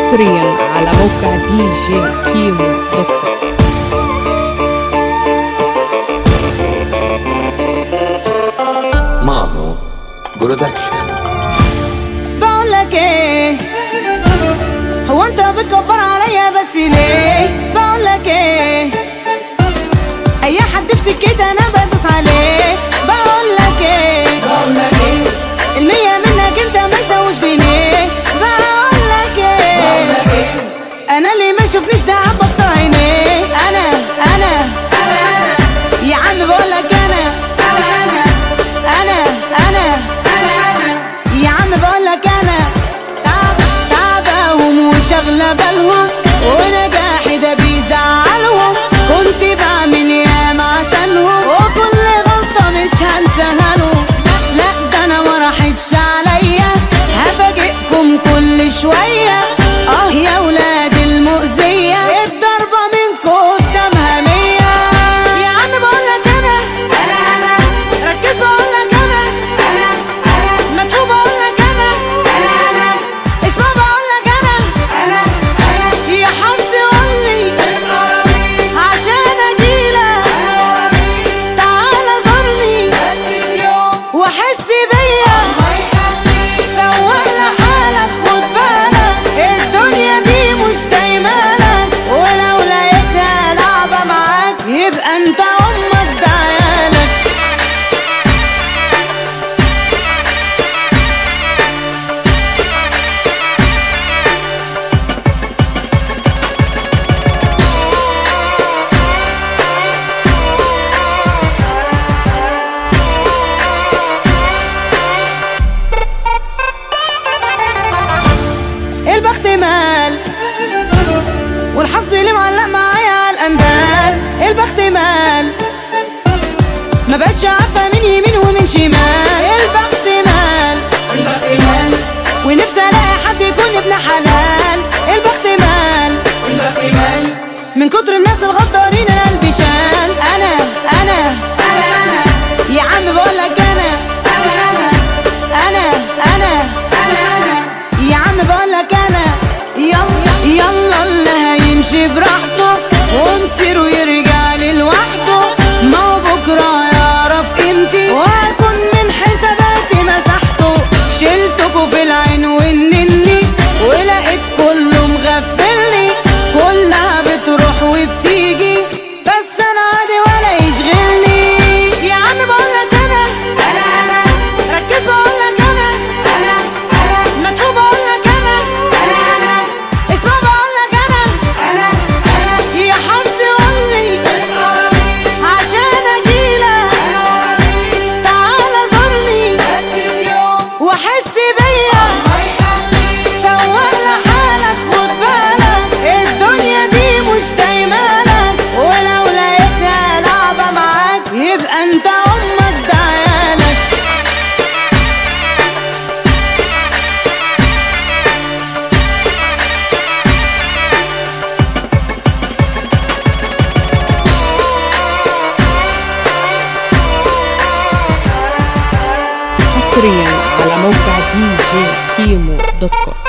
حصريا على موقع دي جي كيمو دوت كوم مانو برودكشن بقول لك ايه هو انت بتكبر عليا بس ليه بقول لك ايه اي حد في سكتي انا بدوس عليه بقول لك ايه بقول لك ايه المية منك انت ما يسويش جنيه بقول لك ايه انا اللي ما شوفنيش ده عم بكسر عينيه انا انا انا يا عم بقول لك انا انا انا انا انا يا عم بقول لك انا تعب تعبهم وشغله بالهم ونجاحي ده بيزعلهم كنت بعمل ياما عشانهم وكل غلطه مش هنساها لهم لا لا ده انا ما راحتش عليا هفاجئكم كل شويه اه يا ولاد المؤذيه الضربه منكم قدامها مية يا عم بقول لك انا انا انا ركز بقول لك انا انا انا مدفوع بقول لك انا انا انا اسمع بقول لك انا انا انا يا حظ قول لي عشان اجيلك تعالى زورني واحس بيا سوق لحالك خد بالك الدنيا دي مش دايمالك ولو لقيتها لعبة معاك يبقى انت امك ده عيالك البخت مال والحظ اللي معلق معايا على الاندال البخت مال ما بقتش عارفه مين يمين ومين شمال البخت مال البخت مال ونفسي الاقي حد يكون ابن حلال البخت مال البخت مال من كتر الناس الغدارين انا قلبي شال انا انا انا انا يا عم بقول لك انا انا انا انا انا انا يا عم بقول لك انا يلا يلا اللي هيمشي براحته ومصيره يرجع لي لوحده ما هو بكره يعرف قيمتي وهكون من حساباتي مسحته شلتكوا في العين والنني ولقيت كله مغفلني كلها بتروح وبتيجي بس انا عادي ولا يشغلني يا عم بقول لك انا انا انا ركز بقول لك انا انا انا مدفوع بقول لك انا انا انا اسمع بقول لك انا انا انا يا حظ قول لي عشان اجيلك تعالى زورني واحس بيا سوق لحالك خد بالك الدنيا دي مش دايمالك ولو لقيتها لعبة معاك يبقى انت امك ده عيالك حصريا على موقع دي جي كيمو دوت كوم